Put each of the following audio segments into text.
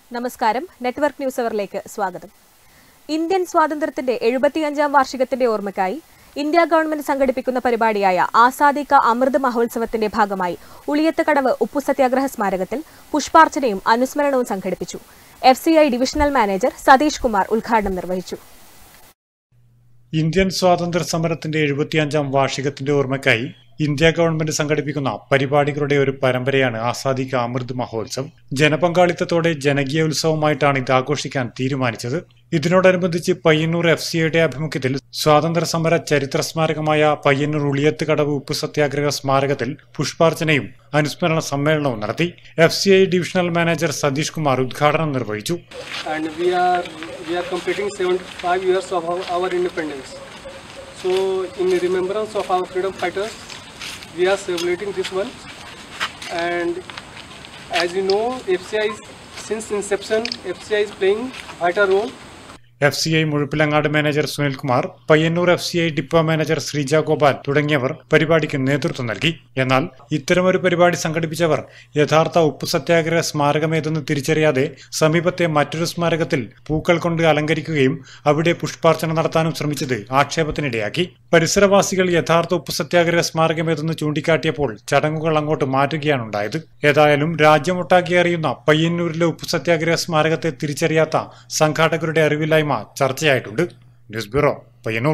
നമസ്കാരം network news അവറിലേക്ക് സ്വാഗതം Indian സ്വാതന്ത്ര്യത്തിന്റെ എഴുപത്തിയഞ്ചാം വാർഷികത്തിന്റെ ഓർമ്മയ്ക്കായി ഇന്ത്യ ഗവൺമെന്റ് സംഘടിപ്പിക്കുന്ന പരിപാടിയായ ആസാദി കാ അമൃത് മഹോത്സവത്തിന്റെ ഭാഗമായി ഉളിയത്ത് കടവ് ഉപ്പു സത്യാഗ്രഹ സ്മാരകത്തിൽ പുഷ്പാർച്ചനയും അനുസ്മരണവും സംഘടിപ്പിച്ചു F C I divisional manager Satheesh Kumar ഉദ്ഘാടനം നിർവഹിച്ചു ഇന്ത്യൻ സ്വാതന്ത്ര്യ സമരത്തിന്റെ എഴുപത്തിയഞ്ചാം വാർഷികത്തിന്റെ ഓർമ്മയ്ക്കായി ഇന്ത്യ ഗവൺമെന്റ് സംഘടിപ്പിക്കുന്ന പരിപാടികളുടെ ഒരു പരമ്പരയാണ് ആസാദി കാ അമൃത് മഹോത്സവ് ജനപങ്കാളിത്തത്തോടെ ജനകീയ ഉത്സവമായിട്ടാണ് ഇത് ആഘോഷിക്കാൻ തീരുമാനിച്ചത് ഇതിനോടനുബന്ധിച്ച് പയ്യന്നൂർ എഫ് സിയുടെ ആഭിമുഖ്യത്തിൽ സ്വാതന്ത്ര്യ സമര ചരിത്ര സ്മാരകമായ പയ്യന്നൂർ ഉളിയത്ത് കടവ് ഉപ്പു സത്യാഗ്രഹ സ്മാരകത്തിൽ പുഷ്പാർച്ചനയും അനുസ്മരണ സമ്മേളനവും നടത്തി F C I divisional manager Satheesh Kumar ഉദ്ഘാടനം നിർവഹിച്ചു and we are we are completing 75 years of our, our independence. So in remembrance of our freedom fighters, we are celebrating this one. And as you know, FCI is, since inception, FCI is playing vital role F C I Muzhappilangad manager Sunilkumar Payyanur F C I depot manager Sreeja Gopal തുടങ്ങിയവർ പരിപാടിക്ക് നേതൃത്വം നൽകി എന്നാൽ ഇത്തരമൊരു പരിപാടി സംഘടിപ്പിച്ചവർ യഥാർത്ഥ ഉപ്പു സത്യാഗ്രഹ സ്മാരകമേതെന്ന് തിരിച്ചറിയാതെ സമീപത്തെ മറ്റൊരു സ്മാരകത്തിൽ പൂക്കൾ കൊണ്ട് അലങ്കരിക്കുകയും അവിടെ പുഷ്പാർച്ചന നടത്താനും ശ്രമിച്ചത് ആക്ഷേപത്തിനിടയാക്കി പരിസരവാസികൾ യഥാർത്ഥ ഉപ്പു സത്യാഗ്രഹ സ്മാരകമേതെന്ന് ചൂണ്ടിക്കാട്ടിയപ്പോൾ ചടങ്ങുകൾ അങ്ങോട്ട് മാറ്റുകയാണുണ്ടായത് ഏതായാലും രാജ്യമൊട്ടാകെ അറിയുന്ന പയ്യന്നൂരിലെ ഉപ്പു സത്യാഗ്രഹ സ്മാരകത്തെ തിരിച്ചറിയാത്ത സംഘാടകരുടെ അറിവില്ലായ്മ ചർച്ചയായിട്ടുണ്ട് ന്യൂസ് ബ്യൂറോ പയ്യന്നൂർ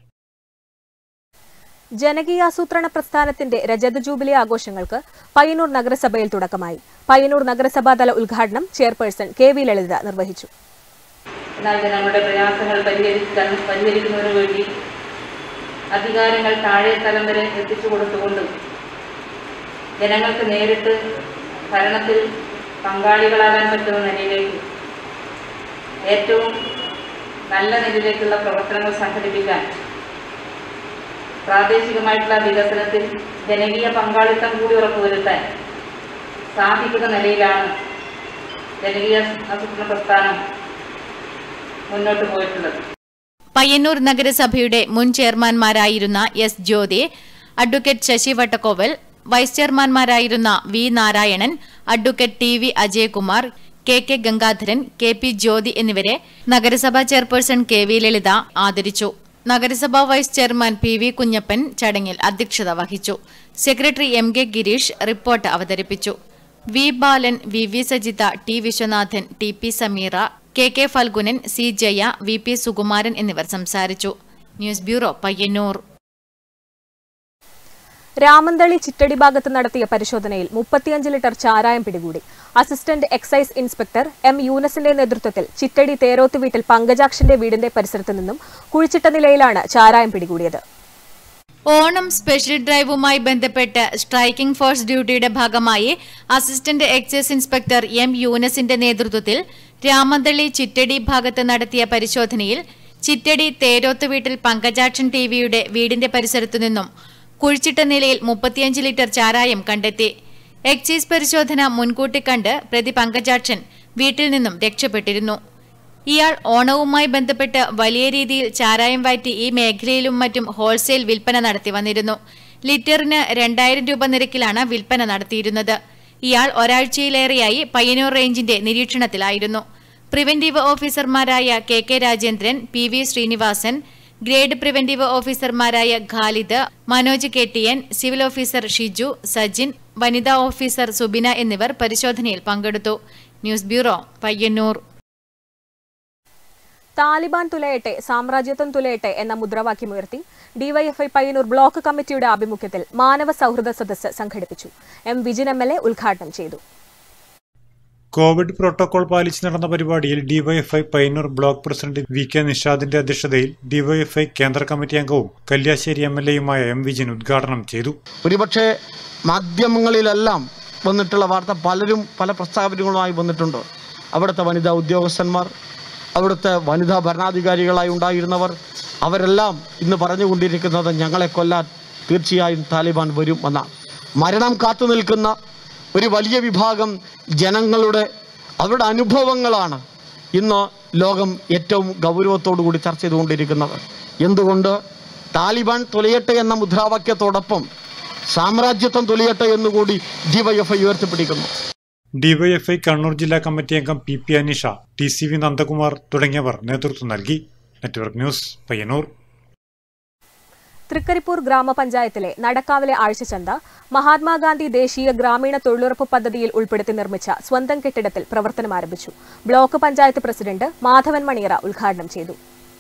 ജനകീയാസൂത്രണ പ്രസ്ഥാനത്തിന്റെ രജത ജൂബിലി ആഘോഷങ്ങൾക്ക് പയ്യന്നൂർ നഗരസഭയിൽ തുടക്കമായി പയ്യന്നൂർ നഗരസഭാതല ഉദ്ഘാടനം ചെയർപേഴ്സൺ കെ വി ലളിത നിർവഹിച്ചു എന്നാൽ ജനങ്ങളുടെ പ്രയാസങ്ങൾ പരിഹരിക്കാൻ പരിഹരിക്കുന്നതിനു വേണ്ടി അധികാരങ്ങൾ താഴെ തലം വരെ എത്തിച്ചു കൊടുത്തുകൊണ്ടും ജനങ്ങൾക്ക് നേരിട്ട് ഭരണത്തിൽ പങ്കാളികളാകാൻ പറ്റുന്ന നിലയിലേക്ക് ഏറ്റവും നല്ല നിലയിലേക്കുള്ള പ്രവർത്തനങ്ങൾ സംഘടിപ്പിക്കാൻ പ്രാദേശികമായിട്ടുള്ള വികസനത്തിൽ ജനകീയ പങ്കാളിത്തം കൂടി ഉറപ്പുവരുത്താൻ സാധിക്കുന്ന നിലയിലാണ് ജനകീയ ആസൂത്രണ പ്രസ്ഥാനം മുന്നോട്ട് പോയിട്ടുള്ളത് പയ്യന്നൂർ നഗരസഭയുടെ മുൻ ചെയർമാൻമാരായിരുന്ന S Jyothi advocate Sasi Vattakkoval vice ചെയർമാൻമാരായിരുന്ന V Narayanan advocate T V Ajayakumar K K Gangadharan K P Jyothi എന്നിവരെ നഗരസഭാ ചെയർപേഴ്സൺ കെ വി ലളിത ആദരിച്ചു നഗരസഭാ vice chairman P V Kunhappan ചടങ്ങിൽ അധ്യക്ഷത വഹിച്ചു secretary M K Gireesh report അവതരിപ്പിച്ചു V Balan V V Sajitha T Viswanathan T P Sameera K K Phalgunan C Jaya V P Sukumaran എന്നിവർ സംസാരിച്ചു ന്യൂസ് ബ്യൂറോ പയ്യന്നൂർ രാമന്തളി ചിറ്റടി ഭാഗത്ത് നടത്തിയ പരിശോധനയിൽ മുപ്പത്തിയഞ്ച് ലിറ്റർ ചാരായം പിടികൂടി അസിസ്റ്റന്റ് എക്സൈസ് ഇൻസ്പെക്ടർ എം യൂനസിന്റെ നേതൃത്വത്തിൽ ചിറ്റടി തേരോത്ത് വീട്ടിൽ പങ്കജാക്ഷന്റെ വീടിന്റെ പരിസരത്ത് നിന്നും കുഴിച്ചിട്ട നിലയിലാണ് ചാരായം പിടികൂടിയത് ഓണം സ്പെഷ്യൽ ഡ്രൈവുമായി ബന്ധപ്പെട്ട് സ്ട്രൈക്കിംഗ് ഫോഴ്സ് ഡ്യൂട്ടിയുടെ ഭാഗമായി അസിസ്റ്റന്റ് എക്സൈസ് ഇൻസ്പെക്ടർ എം യൂനസിന്റെ നേതൃത്വത്തിൽ രാമന്തളി ചിറ്റടി ഭാഗത്ത് നടത്തിയ പരിശോധനയിൽ ചിറ്റടി തേരോത്ത് വീട്ടിൽ പങ്കജാക്ഷൻ ടിവിയുടെ വീടിന്റെ പരിസരത്തു നിന്നും കുഴിച്ചിട്ട നിലയിൽ മുപ്പത്തിയഞ്ച് ലിറ്റർ ചാരായം കണ്ടെത്തി എക്സൈസ് പരിശോധന മുൻകൂട്ടി കണ്ട് പ്രതി പങ്കജാക്ഷൻ വീട്ടിൽ നിന്നും രക്ഷപ്പെട്ടിരുന്നു ഇയാൾ ഓണവുമായി ബന്ധപ്പെട്ട് വലിയ രീതിയിൽ ചാരായം വാറ്റി ഈ മേഖലയിലും മറ്റും ഹോൾസെയിൽ വിൽപ്പന നടത്തി വന്നിരുന്നു ലിറ്ററിന് രണ്ടായിരം രൂപ നിരക്കിലാണ് വിൽപ്പന നടത്തിയിരുന്നത് ഇയാൾ ഒരാഴ്ചയിലേറെയായി പയ്യന്നൂർ റേഞ്ചിന്റെ നിരീക്ഷണത്തിലായിരുന്നു പ്രിവന്റീവ് ഓഫീസർമാരായ K K Rajendran P V Sreenivasan grade preventive ഓഫീസർമാരായ Khalid Manoj K T N civil officer Shiju Sajin വനിതാ ഓഫീസർ സുബിന എന്നിവർ പരിശോധനയിൽ പങ്കെടുത്തു ന്യൂസ് ബ്യൂറോ പയ്യന്നൂർ താലിബാൻ തുലയട്ടെ സാമ്രാജ്യത്വം തുലയട്ടെ എന്ന മുദ്രാവാക്യമുയർത്തി ഡിവൈഎഫ്ഐ പയ്യന്നൂർ ബ്ലോക്ക് കമ്മിറ്റിയുടെ ആഭിമുഖ്യത്തിൽ മാനവ സൗഹൃദ സദസ്സ് സംഘടിപ്പിച്ചു M Vijin M L A ഉദ്ഘാടനം ചെയ്തു കോവിഡ് പ്രോട്ടോകോൾ പാലിച്ച് നടന്ന പരിപാടിയിൽ DYFI Payyanur block president V K നിഷാദിന്റെ അധ്യക്ഷതയിൽ ഡിവൈഎഫ്ഐ കേന്ദ്ര കമ്മിറ്റി അംഗവും കല്യാശ്ശേരി എം എൽ എയുമായ എം വിജിൻ ഉദ്ഘാടനം ചെയ്തു ഒരുപക്ഷെ മാധ്യമങ്ങളിലെല്ലാം വന്നിട്ടുള്ള വാർത്ത പലരും പല പ്രസ്താവനകളുമായി വന്നിട്ടുണ്ട് അവിടുത്തെ വനിതാ ഉദ്യോഗസ്ഥന്മാർ അവിടുത്തെ വനിതാ ഭരണാധികാരികളായി ഉണ്ടായിരുന്നവർ അവരെല്ലാം ഇന്ന് പറഞ്ഞുകൊണ്ടിരിക്കുന്നത് ഞങ്ങളെ കൊല്ലാൻ തീർച്ചയായും താലിബാൻ വരും എന്നാണ് മരണം കാത്തു നിൽക്കുന്ന ഒരു വലിയ വിഭാഗം ജനങ്ങളുടെ അവരുടെ അനുഭവങ്ങളാണ് ഇന്ന് ലോകം ഏറ്റവും ഗൗരവത്തോടു കൂടി ചർച്ച ചെയ്തുകൊണ്ടിരിക്കുന്നത് എന്തുകൊണ്ട് താലിബാൻ തുലയട്ടെ എന്ന മുദ്രാവാക്യത്തോടൊപ്പം സാമ്രാജ്യത്വം തുലയട്ടെ എന്നുകൂടി ഡിവൈഎഫ്ഐ ഉയർത്തിപ്പിടിക്കുന്നു ഡിവൈഎഫ്ഐ കണ്ണൂർ ജില്ലാ കമ്മിറ്റി അംഗം P P Anisha T C V Nandakumar തുടങ്ങിയവർ നേതൃത്വം നൽകി നെറ്റ്വർക്ക് ന്യൂസ് പയ്യന്നൂർ തൃക്കരിപ്പൂർ ഗ്രാമപഞ്ചായത്തിലെ നടക്കാവിലെ ആഴ്ചച്ചന്ത മഹാത്മാഗാന്ധി ദേശീയ ഗ്രാമീണ തൊഴിലുറപ്പ് പദ്ധതിയിൽ ഉൾപ്പെടുത്തി നിർമ്മിച്ച സ്വന്തം കെട്ടിടത്തിൽ പ്രവർത്തനം ആരംഭിച്ചു ബ്ലോക്ക് പഞ്ചായത്ത് പ്രസിഡന്റ് മാധവൻ മണിയറ ഉദ്ഘാടനം ചെയ്തു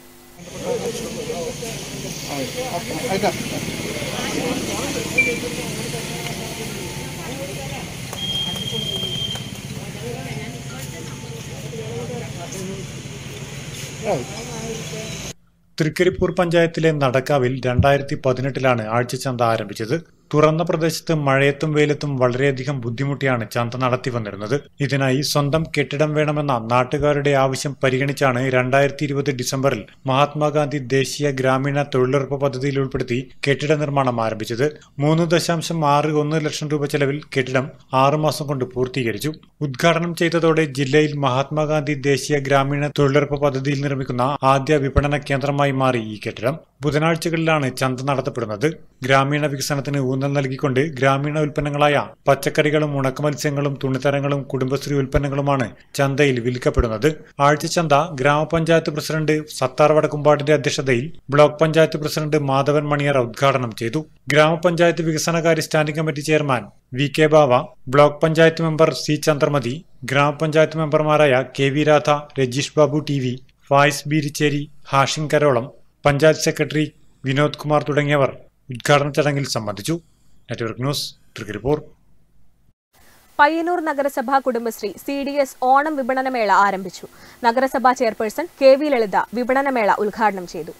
തൃക്കരിപ്പൂർ പഞ്ചായത്തിലെ നടക്കാവിൽ രണ്ടായിരത്തി പതിനെട്ടിലാണ് ആഴ്ചച്ചന്ത ആരംഭിച്ചത് തുറന്ന പ്രദേശത്ത് മഴയത്തും വെയിലത്തും വളരെയധികം ബുദ്ധിമുട്ടിയാണ് ചന്ത നടത്തി വന്നിരുന്നത് ഇതിനായി സ്വന്തം കെട്ടിടം വേണമെന്ന നാട്ടുകാരുടെ ആവശ്യം പരിഗണിച്ചാണ് രണ്ടായിരത്തി ഇരുപത് ഡിസംബറിൽ മഹാത്മാഗാന്ധി ദേശീയ ഗ്രാമീണ തൊഴിലുറപ്പ് പദ്ധതിയിൽ ഉൾപ്പെടുത്തി കെട്ടിട നിർമ്മാണം ആരംഭിച്ചത് മൂന്ന് ദശാംശം ആറ് ഒന്ന് ലക്ഷം രൂപ ചെലവിൽ കെട്ടിടം ആറുമാസം കൊണ്ട് പൂർത്തീകരിച്ചു ഉദ്ഘാടനം ചെയ്തതോടെ ജില്ലയിൽ മഹാത്മാഗാന്ധി ദേശീയ ഗ്രാമീണ തൊഴിലുറപ്പ് പദ്ധതിയിൽ നിർമ്മിക്കുന്ന ആദ്യ വിപണന കേന്ദ്രമായി മാറി ഈ കെട്ടിടം ബുധനാഴ്ചകളിലാണ് ചന്ത നടത്തപ്പെടുന്നത് ഗ്രാമീണ വികസനത്തിന് ഊന്നൽ നൽകിക്കൊണ്ട് ഗ്രാമീണ ഉൽപ്പന്നങ്ങളായ പച്ചക്കറികളും ഉണക്കമത്സ്യങ്ങളും തുണിത്തരങ്ങളും കുടുംബശ്രീ ഉൽപ്പന്നങ്ങളുമാണ് ചന്തയിൽ വിൽക്കപ്പെടുന്നത് ആഴ്ചച്ചന്ത ഗ്രാമപഞ്ചായത്ത് പ്രസിഡന്റ് സത്താർ വടക്കുംപാടിന്റെ അധ്യക്ഷതയിൽ ബ്ലോക്ക് പഞ്ചായത്ത് പ്രസിഡന്റ് മാധവൻ മണിയറ ഉദ്ഘാടനം ചെയ്തു ഗ്രാമപഞ്ചായത്ത് വികസനകാര്യ standing committee chairman V K Bava block panchayat member C Chandramathi ഗ്രാമപഞ്ചായത്ത് മെമ്പർമാരായ K V Radha Rajeesh Babu T V Fayis Beerichery Hashim Karolam panchayat secretary Vinod Kumar തുടങ്ങിയവർ ഉദ്ഘാടന ചടങ്ങിൽ സംബന്ധിച്ചു നെറ്റ്വർക്ക് ന്യൂസ് തൃക്കരിപ്പൂർ പയ്യന്നൂർ നഗരസഭാ Kudumbashree C D S Onam വിപണനമേള ആരംഭിച്ചു നഗരസഭാ ചെയർപേഴ്സൺ കെ വി ലളിത വിപണനമേള ഉദ്ഘാടനം ചെയ്തു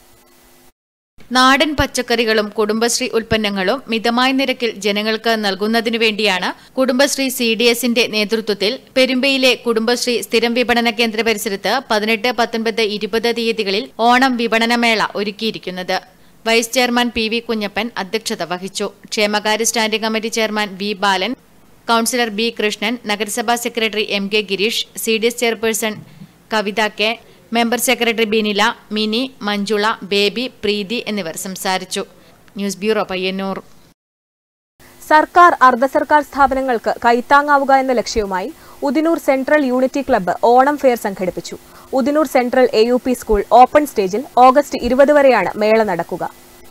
നാടൻ പച്ചക്കറികളും കുടുംബശ്രീ ഉൽപ്പന്നങ്ങളും മിതമായ നിരക്കിൽ ജനങ്ങൾക്ക് നൽകുന്നതിനു വേണ്ടിയാണ് കുടുംബശ്രീ സി ഡി എസിന്റെ നേതൃത്വത്തിൽ പെരുമ്പയിലെ കുടുംബശ്രീ സ്ഥിരം വിപണന കേന്ദ്ര പരിസരത്ത് പതിനെട്ട് പത്തൊൻപത് ഇരുപത് തീയതികളിൽ ഓണം വിപണനമേള ഒരുക്കിയിരിക്കുന്നത് vice chairman P V Kunhappan അധ്യക്ഷത വഹിച്ചു ക്ഷേമകാര്യ standing committee chairman V Balan councillor B Krishnan നഗരസഭാ secretary M K Gireesh C D S chairperson Kavitha K member secretary Binila Mini Manjula Baby Preethi എന്നിവർ സംസാരിച്ചു ന്യൂസ് ബ്യൂറോ പയ്യന്നൂർ സർക്കാർ അർദ്ധ സർക്കാർ സ്ഥാപനങ്ങൾക്ക് കൈത്താങ്ങാവുക എന്ന ലക്ഷ്യവുമായി Udinur central unity club Onam fair സംഘടിപ്പിച്ചു Udinur central A U P school open സ്റ്റേജിൽ ഓഗസ്റ്റ് ഇരുപത് വരെയാണ് മേള നടക്കുക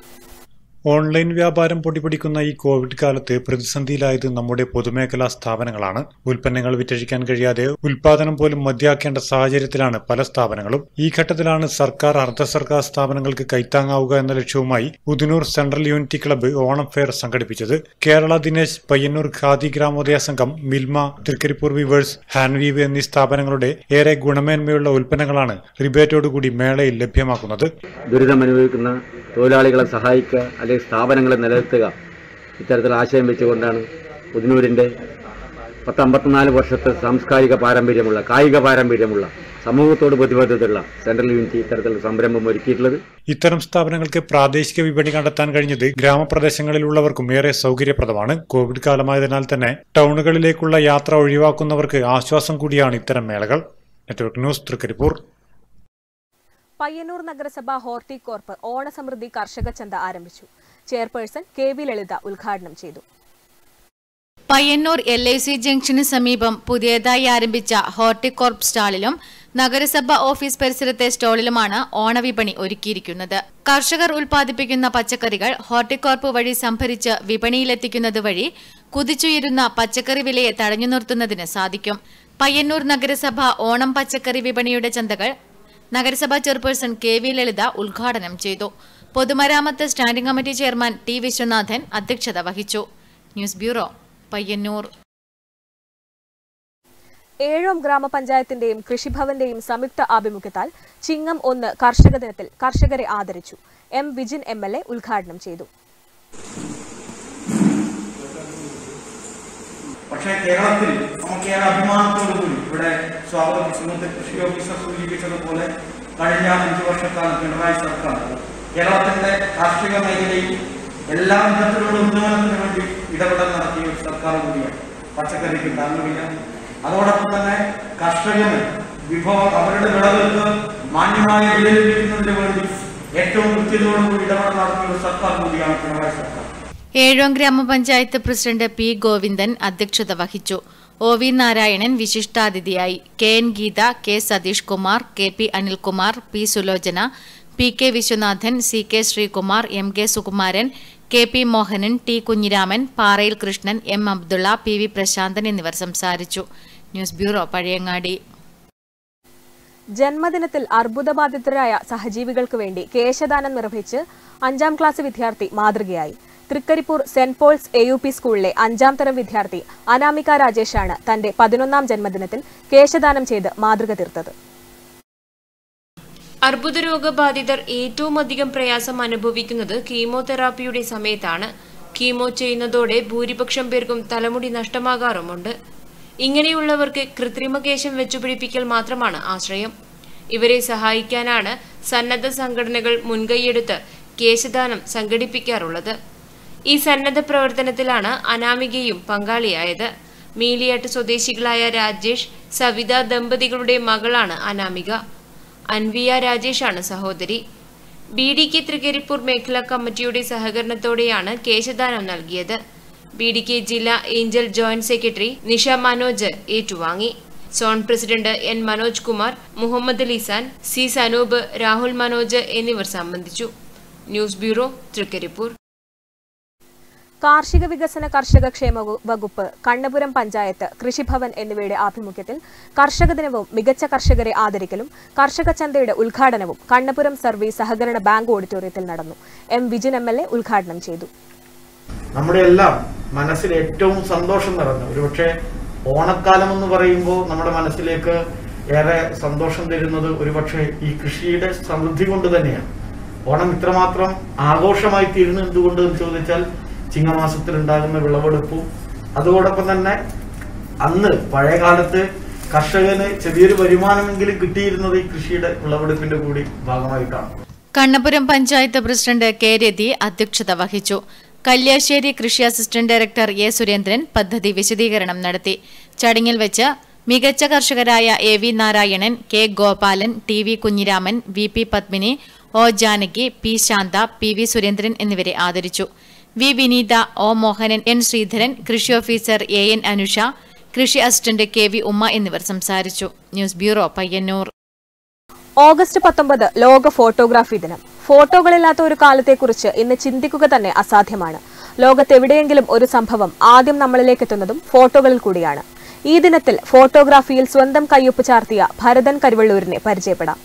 ഓൺലൈൻ വ്യാപാരം പൊടിപിടിക്കുന്ന ഈ കോവിഡ് കാലത്ത് പ്രതിസന്ധിയിലായത് നമ്മുടെ പൊതുമേഖലാ സ്ഥാപനങ്ങളാണ് ഉൽപ്പന്നങ്ങൾ വിറ്റഴിക്കാൻ കഴിയാതെ ഉൽപാദനം പോലും മതിയാക്കേണ്ട സാഹചര്യത്തിലാണ് പല സ്ഥാപനങ്ങളും ഈ ഘട്ടത്തിലാണ് സർക്കാർ അർദ്ധ സർക്കാർ സ്ഥാപനങ്ങൾക്ക് കൈത്താങ്ങാവുക എന്ന ലക്ഷ്യവുമായി Udinur central unity club Onam fair സംഘടിപ്പിച്ചത് കേരള ദിനേശ് പയ്യന്നൂർ ഖാദി ഗ്രാമോദയ സംഘം മിൽമ തൃക്കരിപ്പൂർ വീവേഴ്സ് ഹാൻവീവ് എന്നീ സ്ഥാപനങ്ങളുടെ ഏറെ ഗുണമേന്മയുള്ള ഉൽപ്പന്നങ്ങളാണ് റിബേറ്റോടുകൂടി മേളയിൽ ലഭ്യമാക്കുന്നത് ദുരിതമനുഭവിക്കുന്ന തൊഴിലാളികളെ സഹായിക്കുക അല്ലെങ്കിൽ സ്ഥാപനങ്ങളെ നിലനിർത്തുക ഇത്തരത്തിൽ ആശയം വെച്ചുകൊണ്ടാണ് പുതിനൂരിൻ്റെ പത്തമ്പത്തിനാല് വർഷത്തെ സാംസ്കാരിക പാരമ്പര്യമുള്ള കായിക പാരമ്പര്യമുള്ള സമൂഹത്തോട് പ്രതിബദ്ധതയുള്ള സെൻട്രൽ യൂണിറ്റി ഇത്തരത്തിലുള്ള സംരംഭം ഒരുക്കിയിട്ടുള്ളത് ഇത്തരം സ്ഥാപനങ്ങൾക്ക് പ്രാദേശിക വിപണി കണ്ടെത്താൻ കഴിഞ്ഞത് ഗ്രാമപ്രദേശങ്ങളിലുള്ളവർക്കും ഏറെ സൗകര്യപ്രദമാണ് കോവിഡ് കാലമായതിനാൽ തന്നെ ടൗണുകളിലേക്കുള്ള യാത്ര ഒഴിവാക്കുന്നവർക്ക് ആശ്വാസം കൂടിയാണ് ഇത്തരം മേളകൾ നെറ്റ്വർക്ക് ന്യൂസ് തൃക്കരിപ്പൂർ പയ്യന്നൂർ നഗരസഭ ഹോർട്ടികോർപ്പ് ഓണസമൃദ്ധി കർഷക ചന്ത ആരംഭിച്ചു ചെയർപേഴ്സൺ കെ വി ലളിത ഉദ്ഘാടനം ചെയ്തു പയ്യന്നൂർ എൽ ഐ സി ജംഗ്ഷന് സമീപം പുതിയതായി ആരംഭിച്ച ഹോർട്ടികോർപ്പ് സ്റ്റാളിലും നഗരസഭ ഓഫീസ് പരിസരത്തെ സ്റ്റോളിലുമാണ് ഓണവിപണി ഒരുക്കിയിരിക്കുന്നത് കർഷകർ ഉൽപ്പാദിപ്പിക്കുന്ന പച്ചക്കറികൾ ഹോർട്ടികോർപ്പ് വഴി സംഭരിച്ച് വിപണിയിലെത്തിക്കുന്നത് വഴി കുതിച്ചുയരുന്ന പച്ചക്കറി വിലയെ തടഞ്ഞു നിർത്തുന്നതിന് സാധിക്കും പയ്യന്നൂർ നഗരസഭ ഓണം പച്ചക്കറി വിപണിയുടെ ചന്തകൾ നഗരസഭാ ചെയർപേഴ്സൺ കെ വി ലളിത ഉദ്ഘാടനം ചെയ്തു പൊതുമരാമത്ത് standing committee chairman T Viswanathan അധ്യക്ഷത വഹിച്ചു ന്യൂസ് ബ്യൂറോ പയ്യന്നൂർ ഏഴോം ഗ്രാമപഞ്ചായത്തിന്റെയും കൃഷിഭവന്റെയും സംയുക്ത ആഭിമുഖ്യത്താൽ ചിങ്ങം ഒന്ന് കർഷക ദിനത്തിൽ കർഷകരെ ആദരിച്ചു M Vijin M L A ഉദ്ഘാടനം ചെയ്തു പക്ഷേ കേരളത്തിൽ നമുക്ക് ഏറെ അഭിമാനത്തോടുകൂടി ഇവിടെ സ്വാഗത പ്രസംഗത്തിൽ കൃഷി ഓഫീസർ സൂചിപ്പിച്ചതുപോലെ കഴിഞ്ഞ അഞ്ചു വർഷക്കാലം പിണറായി സർക്കാർ കേരളത്തിന്റെ കാർഷിക മേഖലയിൽ എല്ലാ വിധത്തിലുള്ള ഉന്നമനത്തിന് വേണ്ടി ഇടപെടൽ നടത്തിയ ഒരു സർക്കാർ കൂടിയാണ് പച്ചക്കറിക്ക് താങ്ങുമില്ല അതോടൊപ്പം തന്നെ കർഷകന് വിഭവം അവരുടെ വിളകൾക്ക് മാന്യമായ വില ലഭിക്കുന്നതിന് വേണ്ടി ഏറ്റവും കൃത്യതയോടുകൂടി ഇടപെടൽ നടത്തിയ ഒരു സർക്കാർ കൂടിയാണ് പിണറായി സർക്കാർ ഏഴോം ഗ്രാമപഞ്ചായത്ത് പ്രസിഡന്റ് പി ഗോവിന്ദൻ അധ്യക്ഷത വഹിച്ചു ഒ വി നാരായണൻ വിശിഷ്ടാതിഥിയായി K N Geetha K Satheesh Kumar K P Anilkumar P Sulochana P K Viswanathan C K Sreekumar M K Sukumaran K P Mohanan T Kunhiraman Parayil Krishnan M Abdulla P V Prasanthan എന്നിവർ സംസാരിച്ചു ന്യൂസ് ബ്യൂറോ പഴയങ്ങാടി ജന്മദിനത്തിൽ അർബുദബാധിതരായ സഹജീവികൾക്ക് വേണ്ടി കേശദാനം നിർവഹിച്ച് അഞ്ചാം ക്ലാസ് വിദ്യാർത്ഥി മാതൃകയായി Trikaripur Saint Paul's A U P സ്കൂളിലെ അഞ്ചാം തരം വിദ്യാർത്ഥി അനാമിക രാജേഷാണ് തന്റെ പതിനൊന്നാം ജന്മദിനത്തിൽ കേശദാനം ചെയ്ത് മാതൃക തീർത്തത് അർബുദ രോഗബാധിതർ ഏറ്റവും അധികം പ്രയാസം അനുഭവിക്കുന്നത് കീമോതെറാപ്പിയുടെ സമയത്താണ് കീമോ ചെയ്യുന്നതോടെ ഭൂരിപക്ഷം പേർക്കും തലമുടി നഷ്ടമാകാറുമുണ്ട് ഇങ്ങനെയുള്ളവർക്ക് കൃത്രിമ കേശം വെച്ചുപിടിപ്പിക്കൽ മാത്രമാണ് ആശ്രയം ഇവരെ സഹായിക്കാനാണ് സന്നദ്ധ സംഘടനകൾ മുൻകൈയെടുത്ത് കേശദാനം സംഘടിപ്പിക്കാറുള്ളത് ഈ സന്നദ്ധ പ്രവർത്തനത്തിലാണ് അനാമികയും പങ്കാളിയായത് മീലിയാട്ട് സ്വദേശികളായ രാജേഷ് സവിത ദമ്പതികളുടെ മകളാണ് അനാമിക അൻവിയ രാജേഷാണ് സഹോദരി ബി ഡി കെ തൃക്കരിപ്പൂർ മേഖലാ കമ്മിറ്റിയുടെ സഹകരണത്തോടെയാണ് കേശദാനം നൽകിയത് ബി ഡി കെ ജില്ലാ Angel joint secretary Nisha Manoj ഏറ്റുവാങ്ങി zone president N Manoj Kumar Muhammad Lisan C Sanoop Rahul Manoj എന്നിവർ സംബന്ധിച്ചു ന്യൂസ് ബ്യൂറോ തൃക്കരിപ്പൂർ കാർഷിക വികസന കർഷക ക്ഷേമ വകു- വകുപ്പ് കണ്ണപുരം പഞ്ചായത്ത് കൃഷിഭവൻ എന്നിവയുടെ ആഭിമുഖ്യത്തിൽ കർഷക ദിനവും മികച്ച കർഷകരെ ആദരിക്കലും കർഷക ചന്തയുടെ ഉദ്ഘാടനവും കണ്ണപുരം സർവീസ് സഹകരണ ബാങ്ക് ഓഡിറ്റോറിയത്തിൽ നടന്നു M Vijin M L A ഉദ്ഘാടനം ചെയ്തു നമ്മുടെ എല്ലാം മനസ്സിൽ ഏറ്റവും സന്തോഷം നിറഞ്ഞ ഒരുപക്ഷെ ഓണക്കാലം എന്ന് പറയുമ്പോൾ നമ്മുടെ മനസ്സിലേക്ക് ഏറെ സന്തോഷം തരുന്നത് ഒരുപക്ഷെ ഈ കൃഷിയുടെ സമൃദ്ധി കൊണ്ട് തന്നെയാണ് ഓണം ഇത്രമാത്രം ആഘോഷമായി തീരുന്നത് എന്തുകൊണ്ട് എന്ന് ചോദിച്ചാൽ ചിങ്ങമാസത്തിൽ ഉണ്ടാകുന്ന വിളവെടുപ്പും അതോടൊപ്പം തന്നെ അന്ന് പഴയ കാലത്ത് കർഷകന് ചെറിയൊരു വരുമാനമെങ്കിലും കിട്ടിയിരുന്നത് ഈ കൃഷിയുടെ വിളവെടുപ്പിന്റെ കൂടി ഭാഗമായിട്ടാണ് കണ്ണപുരം പഞ്ചായത്ത് പ്രസിഡന്റ് കെ രതി അധ്യക്ഷത വഹിച്ചു കല്യാശ്ശേരി കൃഷി അസിസ്റ്റന്റ് ഡയറക്ടർ എ സുരേന്ദ്രൻ പദ്ധതി വിശദീകരണം നടത്തി ചടങ്ങിൽ വെച്ച് മികച്ച കർഷകരായ A V Narayanan K Gopalan T V Kunhiraman V P Padmini O Janaki P Shantha P V Surendran എന്നിവരെ ആദരിച്ചു V Vineetha O Mohanan N Sreedharan കൃഷി ഓഫീസർ എ എൻ അനുഷ കൃഷി അസിസ്റ്റന്റ് കെ വി ഉമ്മ എന്നിവർ സംസാരിച്ചു ന്യൂസ് ബ്യൂറോ പയ്യന്നൂർ ഓഗസ്റ്റ് പത്തൊമ്പത് ലോക ഫോട്ടോഗ്രാഫി ദിനം ഫോട്ടോകളില്ലാത്ത ഒരു കാലത്തെക്കുറിച്ച് ഇന്ന് ചിന്തിക്കുക തന്നെ അസാധ്യമാണ് ലോകത്തെവിടെയെങ്കിലും ഒരു സംഭവം ആദ്യം നമ്മളിലേക്ക് എത്തുന്നതും ഫോട്ടോകളിൽ കൂടിയാണ് ഈ ദിനത്തിൽ ഫോട്ടോഗ്രാഫിയിൽ സ്വന്തം കയ്യൊപ്പ് ചാർത്തിയ ഭരതൻ കരുവള്ളൂരിനെ പരിചയപ്പെടാം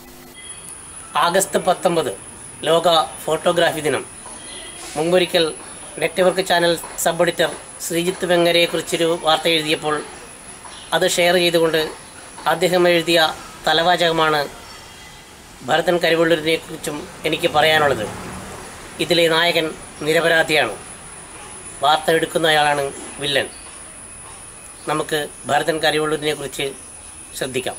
ആഗസ്റ്റ് പത്തൊമ്പത് ലോക ഫോട്ടോഗ്രാഫി ദിനം മുമ്പൊരിക്കൽ network channel sub editor Sreejith വെങ്ങരയെക്കുറിച്ചൊരു വാർത്ത എഴുതിയപ്പോൾ അത് ഷെയർ ചെയ്തുകൊണ്ട് അദ്ദേഹം എഴുതിയ തലവാചകമാണ് ഭരതൻ കരിവള്ളൂരിനെക്കുറിച്ചും എനിക്ക് പറയാനുള്ളത് ഇതിലെ നായകൻ നിരപരാധിയാണ് വാർത്ത എടുക്കുന്നയാളാണ് വില്ലൻ നമുക്ക് ഭരതൻ കരിവള്ളൂരിനെക്കുറിച്ച് ശ്രദ്ധിക്കാം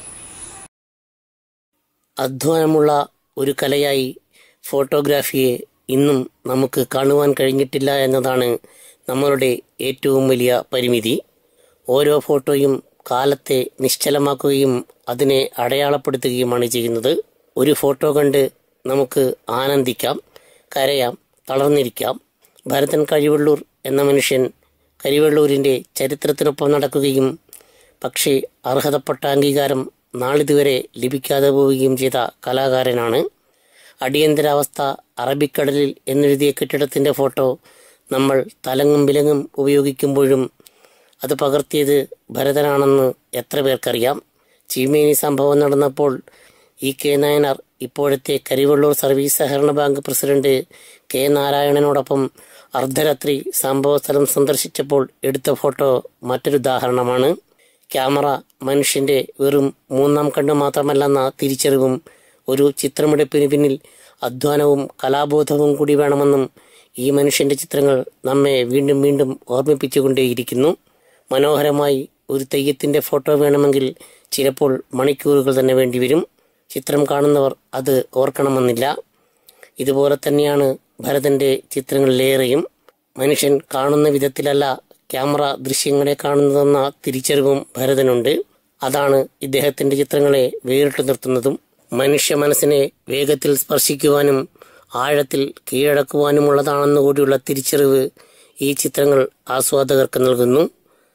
അധ്വാനമുള്ള ഒരു കലയായി ഫോട്ടോഗ്രാഫിയെ ഇന്നും നമുക്ക് കാണുവാൻ കഴിഞ്ഞിട്ടില്ല എന്നതാണ് നമ്മളുടെ ഏറ്റവും വലിയ പരിമിതി ഓരോ ഫോട്ടോയും കാലത്തെ നിശ്ചലമാക്കുകയും അതിനെ അടയാളപ്പെടുത്തുകയുമാണ് ചെയ്യുന്നത് ഒരു ഫോട്ടോ കണ്ട് നമുക്ക് ആനന്ദിക്കാം കരയാം തളർന്നിരിക്കാം ഭരതൻ കരിവള്ളൂർ എന്ന മനുഷ്യൻ കരിവള്ളൂരിൻ്റെ ചരിത്രത്തിനൊപ്പം നടക്കുകയും പക്ഷേ അർഹതപ്പെട്ട അംഗീകാരം നാളിതുവരെ ലഭിക്കാതെ പോവുകയും ചെയ്ത കലാകാരനാണ് അടിയന്തരാവസ്ഥ അറബിക്കടലിൽ എന്നെഴുതിയ കെട്ടിടത്തിൻ്റെ ഫോട്ടോ നമ്മൾ തലങ്ങും വിലങ്ങും ഉപയോഗിക്കുമ്പോഴും അത് പകർത്തിയത് ഭരതനാണെന്ന് എത്ര പേർക്കറിയാം ചീമേനി സംഭവം നടന്നപ്പോൾ ഇ കെ നായനാർ ഇപ്പോഴത്തെ കരിവള്ളൂർ സർവീസ് സഹകരണ ബാങ്ക് പ്രസിഡന്റ് കെ നാരായണനോടൊപ്പം അർദ്ധരാത്രി സംഭവസ്ഥലം സന്ദർശിച്ചപ്പോൾ എടുത്ത ഫോട്ടോ മറ്റൊരു ഉദാഹരണമാണ് ക്യാമറ മനുഷ്യന്റെ വെറും മൂന്നാം കണ്ണ് മാത്രമല്ലെന്ന തിരിച്ചറിവും ഒരു ചിത്രമെടുപ്പിന് പിന്നിൽ അധ്വാനവും കലാബോധവും കൂടി വേണമെന്നും ഈ മനുഷ്യന്റെ ചിത്രങ്ങൾ നമ്മെ വീണ്ടും വീണ്ടും ഓർമ്മിപ്പിച്ചുകൊണ്ടേയിരിക്കുന്നു മനോഹരമായി ഒരു തെയ്യത്തിന്റെ ഫോട്ടോ വേണമെങ്കിൽ ചിലപ്പോൾ മണിക്കൂറുകൾ തന്നെ വേണ്ടിവരും ചിത്രം കാണുന്നവർ അത് ഓർക്കണമെന്നില്ല ഇതുപോലെ തന്നെയാണ് ഭരതന്റെ ചിത്രങ്ങളിലേറെയും മനുഷ്യൻ കാണുന്ന വിധത്തിലല്ല ക്യാമറ ദൃശ്യങ്ങളെ കാണുന്നതെന്ന തിരിച്ചറിവും ഭരതനുണ്ട് അതാണ് ഇദ്ദേഹത്തിന്റെ ചിത്രങ്ങളെ വേറിട്ടു നിർത്തുന്നതും മനുഷ്യ മനസ്സിനെ വേഗത്തിൽ സ്പർശിക്കുവാനും ആഴത്തിൽ കീഴടക്കുവാനുമുള്ളതാണെന്ന് കൂടിയുള്ള തിരിച്ചറിവ് ഈ ചിത്രങ്ങൾ ആസ്വാദകർക്ക് നൽകുന്നു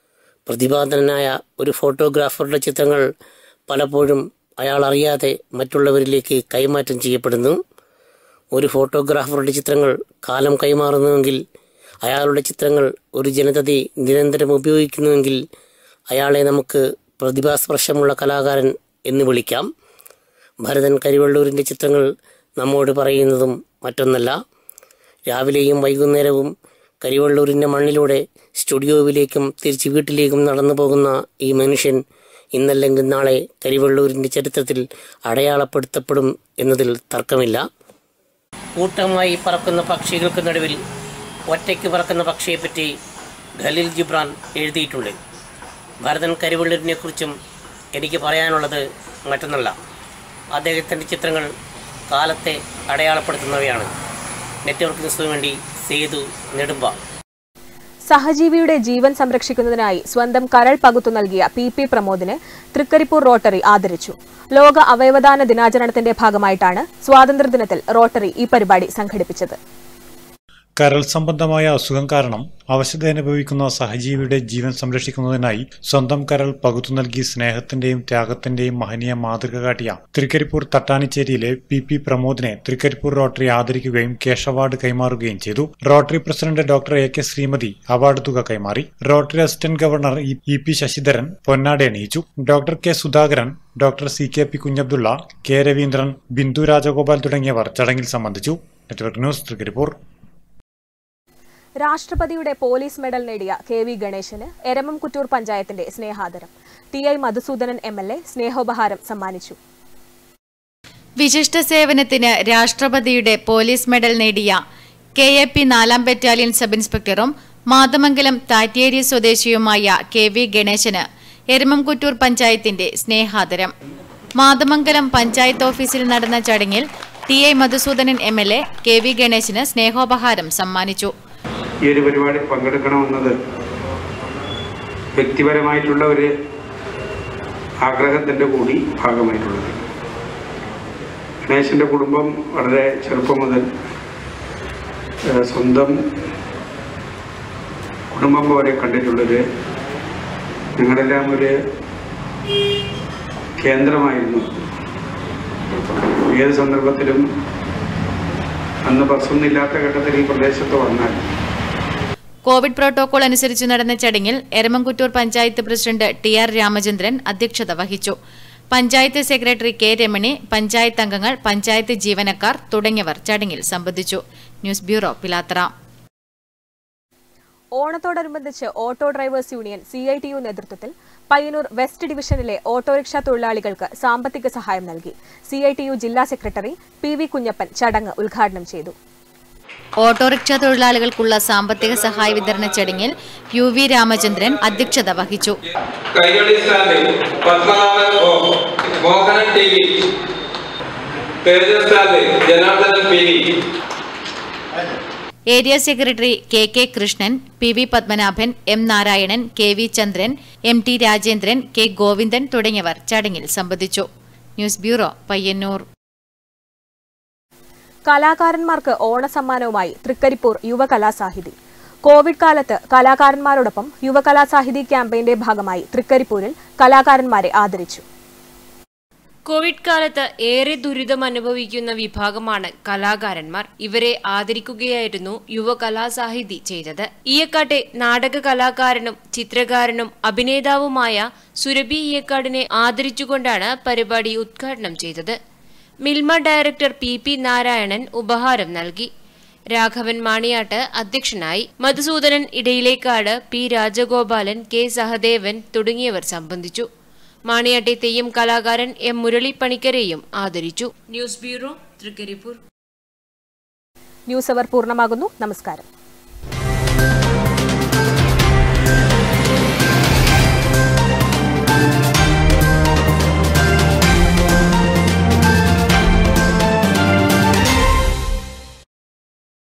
പ്രതിഭാധനനായ ഒരു ഫോട്ടോഗ്രാഫറുടെ ചിത്രങ്ങൾ പലപ്പോഴും അയാൾ അറിയാതെ മറ്റുള്ളവരിലേക്ക് കൈമാറ്റം ചെയ്യപ്പെടുന്നു ഒരു ഫോട്ടോഗ്രാഫറുടെ ചിത്രങ്ങൾ കാലം കൈമാറുന്നുവെങ്കിൽ അയാളുടെ ചിത്രങ്ങൾ ഒരു ജനതയെ നിരന്തരം ഉപയോഗിക്കുന്നുവെങ്കിൽ അയാളെ നമുക്ക് പ്രതിഭാസ്പർശമുള്ള കലാകാരൻ എന്ന് വിളിക്കാം ഭരതൻ കരിവള്ളൂരിൻ്റെ ചിത്രങ്ങൾ നമ്മോട് പറയുന്നതും മറ്റൊന്നല്ല രാവിലെയും വൈകുന്നേരവും കരിവള്ളൂരിൻ്റെ മണ്ണിലൂടെ സ്റ്റുഡിയോവിലേക്കും തിരിച്ച് വീട്ടിലേക്കും നടന്നു പോകുന്ന ഈ മനുഷ്യൻ ഇന്നല്ലെങ്കിൽ നാളെ കരിവള്ളൂരിൻ്റെ ചരിത്രത്തിൽ അടയാളപ്പെടുത്തപ്പെടും എന്നതിൽ തർക്കമില്ല കൂട്ടമായി പറക്കുന്ന പക്ഷികൾക്ക് നടുവിൽ ഒറ്റയ്ക്ക് പറക്കുന്ന പക്ഷിയെപ്പറ്റി ഖലീൽ ജിബ്രാൻ എഴുതിയിട്ടുണ്ട് ഭരതൻ കരിവള്ളൂരിനെ കുറിച്ചും എനിക്ക് പറയാനുള്ളത് മറ്റൊന്നല്ല അദ്ദേഹത്തിൻ്റെ ചിത്രങ്ങൾ കാലത്തെ അടയാളപ്പെടുത്തുന്നവയാണ് നെറ്റ്വർക്ക് ന്യൂസിനു വേണ്ടി സേതു നെടുമ്പ സഹജീവിയുടെ ജീവൻ സംരക്ഷിക്കുന്നതിനായി സ്വന്തം കരൾ പകുത്തു നൽകിയ പി പി പ്രമോദിനെ തൃക്കരിപ്പൂർ റോട്ടറി ആദരിച്ചു ലോക അവയവദാന ദിനാചരണത്തിന്റെ ഭാഗമായിട്ടാണ് സ്വാതന്ത്ര്യദിനത്തിൽ റോട്ടറി ഈ പരിപാടി സംഘടിപ്പിച്ചത് കരൾ സംബന്ധമായ അസുഖം കാരണം അവശത അനുഭവിക്കുന്ന സഹജീവിയുടെ ജീവൻ സംരക്ഷിക്കുന്നതിനായി സ്വന്തം കരൾ പകുത്തു നൽകി സ്നേഹത്തിന്റെയും ത്യാഗത്തിന്റെയും മഹനീയ മാതൃക കാട്ടിയ തൃക്കരിപ്പൂർ തട്ടാനിച്ചേരിയിലെ പി പി പ്രമോദിനെ തൃക്കരിപ്പൂർ റോട്ടറി ആദരിക്കുകയും കേശ് അവാർഡ് കൈമാറുകയും ചെയ്തു Rotary president doctor A K Sreemathi award തുക കൈമാറി Rotary assistant governor E- E P Sasidharan പൊന്നാട അണിയിച്ചു doctor K Sudhakaran doctor C K P Kunhabdulla K Raveendran Bindu Rajagopal തുടങ്ങിയവർ ചടങ്ങിൽ സംബന്ധിച്ചു നെറ്റ്വർക്ക് ന്യൂസ് തൃക്കരിപ്പൂർ രാഷ്ട്രപതിയുടെ പോലീസ് മെഡൽ നേടിയ കെ വി ഗണേശന് എരമംകുറ്റൂർ പഞ്ചായത്തിന്റെ സ്നേഹാദരം T I Madhusoodanan M L A സ്നേഹോപഹാരം സമ്മാനിച്ചു വിശിഷ്ട സേവനത്തിന് രാഷ്ട്രപതിയുടെ പോലീസ് മെഡൽ നേടിയ കെ എ പി നാലാം ബറ്റാലിയൻ സബ് ഇൻസ്പെക്ടറും മാതമംഗലം താറ്റേരി സ്വദേശിയുമായ കെ വി ഗണേശന് എരമംകുറ്റൂർ പഞ്ചായത്തിന്റെ സ്നേഹാദരം മാതമംഗലം പഞ്ചായത്ത് ഓഫീസിൽ നടന്ന ചടങ്ങിൽ T I Madhusoodanan M L A K V ഗണേശന് സ്നേഹോപഹാരം സമ്മാനിച്ചു ഈ ഒരു പരിപാടിയിൽ പങ്കെടുക്കണമെന്നത് വ്യക്തിപരമായിട്ടുള്ള ഒരു ആഗ്രഹത്തിൻ്റെ കൂടി ഭാഗമായിട്ടുള്ളത് ഗണേശൻ്റെ കുടുംബം വളരെ ചെറുപ്പം മുതൽ ഏഹ്, സ്വന്തം കുടുംബം പോലെ കണ്ടിട്ടുള്ളത് ഞങ്ങളെല്ലാം ഒരു കേന്ദ്രമായിരുന്നു ഏത് സന്ദർഭത്തിലും അന്ന് ബസ്സൊന്നുമില്ലാത്ത ഘട്ടത്തിൽ ഈ പ്രദേശത്ത് വന്നാൽ കോവിഡ് പ്രോട്ടോകോൾ അനുസരിച്ച് നടന്ന ചടങ്ങിൽ Eramamkuttoor panchayat president T R Ramachandran അധ്യക്ഷത വഹിച്ചു പഞ്ചായത്ത് സെക്രട്ടറി കെ രമണി പഞ്ചായത്ത് അംഗങ്ങൾ പഞ്ചായത്ത് ജീവനക്കാർ തുടങ്ങിയവർ ചടങ്ങിൽ സംബന്ധിച്ചു ന്യൂസ് ബ്യൂറോ പിലാത്തറ ഓണത്തോടനുബന്ധിച്ച് auto drivers union C I T U നേതൃത്വത്തിൽ പയ്യന്നൂർ വെസ്റ്റ് ഡിവിഷനിലെ ഓട്ടോറിക്ഷ തൊഴിലാളികൾക്ക് സാമ്പത്തിക സഹായം നൽകി സി ഐ ടി യു ജില്ലാ സെക്രട്ടറി പി വി കുഞ്ഞപ്പൻ ചടങ്ങ് ഉദ്ഘാടനം ചെയ്തു ഓട്ടോറിക്ഷ തൊഴിലാളികൾക്കുള്ള സാമ്പത്തിക സഹായ വിതരണ ചടങ്ങിൽ യു വി രാമചന്ദ്രൻ അധ്യക്ഷത വഹിച്ചു Kairali stand Padmanabhan O Mohanan T V Thejas stand Janardhanan P V area secretary K K Krishnan P V Padmanabhan M Narayanan K V Chandran M T Rajendran K Govindan തുടങ്ങിയവർ ചടങ്ങിൽ സംബന്ധിച്ചു ന്യൂസ് ബ്യൂറോ പയ്യന്നൂർ കലാകാരന്മാർക്ക് ഓണസമ്മാനവുമായി തൃക്കരിപ്പൂർ യുവകലാസാഹിതി കോവിഡ് കാലത്ത് കലാകാരന്മാരോടൊപ്പം യുവകലാസാഹിതി ക്യാമ്പയിന്റെ ഭാഗമായി തൃക്കരിപ്പൂരിൽ കലാകാരന്മാരെ ആദരിച്ചു കോവിഡ് കാലത്ത് ഏറെ ദുരിതം അനുഭവിക്കുന്ന വിഭാഗമാണ് കലാകാരന്മാർ ഇവരെ ആദരിക്കുകയായിരുന്നു യുവകലാസാഹിതി ചെയ്തത് ഈയക്കാട്ടെ നാടക കലാകാരനും ചിത്രകാരനും അഭിനേതാവുമായ സുരഭി ഈയക്കാടിനെ ആദരിച്ചുകൊണ്ടാണ് പരിപാടി ഉദ്ഘാടനം ചെയ്തത് Milma director P P Narayanan ഉപഹാരം നൽകി രാഘവൻ മാണിയാട്ട് അധ്യക്ഷനായി മധുസൂദനൻ ഇടയിലേക്കാട് പി രാജഗോപാലൻ കെ സഹദേവൻ തുടങ്ങിയവർ സംബന്ധിച്ചു മാണിയാട്ടെ തെയ്യം കലാകാരൻ എം മുരളി പണിക്കരെയും ആദരിച്ചു ന്യൂസ് ബ്യൂറോ തൃക്കരിപ്പൂർ ന്യൂസ് അവർ പൂർണ്ണമാകുന്നു നമസ്കാരം